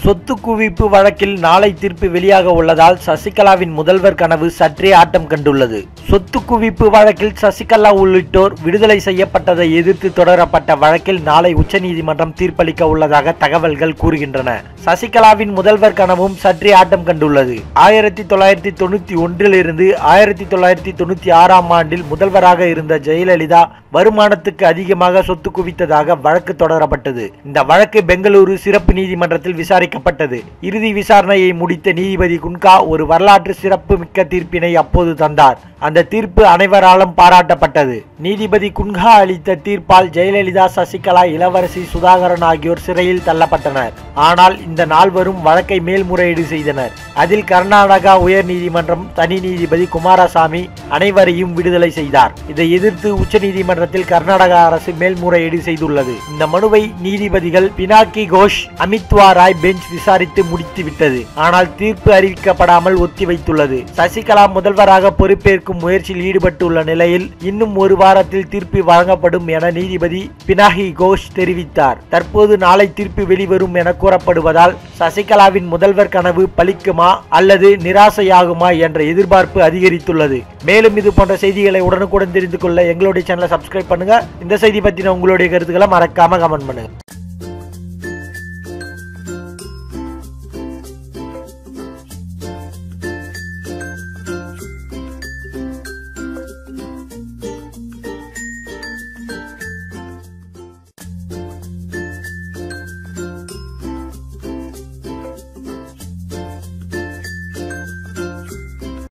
சொத்து குவிப்பு வழக்கில் நாளை தீர்ப்பு வெளியாக உள்ளதால் சசிகலாவின் முதல்வர் கனவு சற்றே ஆட்டம் கண்டுள்ளது சொத்து குவிப்பு வழக்கில் சசிகலா உள்ளிட்டோர் விடுதலை செய்யப்பட்டதை எதிர்த்து தொடரப்பட்ட வழக்கில் நாளை உச்சநீதிமன்றம் தீர்ப்பளிக்க உள்ளதாக தகவல்கள் கூறுகின்றன சசிகலாவின் முதல்வர் கனவும் சற்றே ஆட்டம் கண்டுள்ளது ஆயிரத்தி தொள்ளாயிரத்தி தொண்ணூத்தி ஒன்றிலிருந்து ஆயிரத்தி தொள்ளாயிரத்தி தொண்ணூத்தி ஆறாம் ஆண்டில் முதல்வராக இருந்த ஜெயலலிதா வருமானத்துக்கு அதிகமாக சொத்து குவித்ததாக வழக்கு தொடரப்பட்டது இந்த வழக்கு பெங்களூரு சிறப்பு நீதிமன்றத்தில் விசாரிக்கப்பட்டது இறுதி விசாரணையை முடித்த நீதிபதி குன்கா ஒரு வரலாற்று சிறப்பு மிக்க தீர்ப்பினை அப்போது தந்தார் அந்த தீர்ப்பு அனைவராலும் பாராட்டப்பட்டது நீதிபதி குன்கா அளித்த தீர்ப்பால் ஜெயலலிதா சசிகலா இளவரசி சுதாகரன் ஆகியோர் சிறையில் தள்ளப்பட்டனர் ஆனால் இந்த நால்வரும் வழக்கை மேல்முறையீடு செய்தனர் அதில் கர்நாடகா உயர் நீதிமன்றம் தனி நீதிபதி குமாரசாமி அனைவரையும் விடுதலை செய்தார் இதை எதிர்த்து உச்சநீதிமன்றத்தில் கர்நாடக அரசு மேல்முறையீடு செய்துள்ளது இந்த மனுவை நீதிபதிகள் பினாக்கி கோஷ் அமித்வா ராய் பெஞ்ச் விசாரித்து முடித்துவிட்டது ஆனால் தீர்ப்பு அறிவிக்கப்படாமல் ஒத்திவைத்துள்ளது சசிகலா முதல்வராக பொறுப்பேற்கும் முயற்சியில் ஈடுபட்டுள்ள நிலையில் இன்னும் ஒரு வாரத்தில் தீர்ப்பு வழங்கப்படும் என நீதிபதி பினாகி கோஷ் தெரிவித்தார் தற்போது நாளை தீர்ப்பு வெளிவரும் என கூறப்படுவதால் சசிகலாவின் முதல்வர் கனவு பலிக்குமா அல்லது நிராசையாகுமா என்ற எதிர்பார்ப்பு அதிகரித்துள்ளது மேலும் இது போன்ற செய்திகளை உடனுக்குடன் தெரிந்து கொள்ள எங்களுடைய சேனலை சப்ஸ்கிரைப் பண்ணுங்க இந்த செய்தி பத்தின உங்களுடைய கருத்துக்களை மறக்காம கமெண்ட் பண்ணுங்க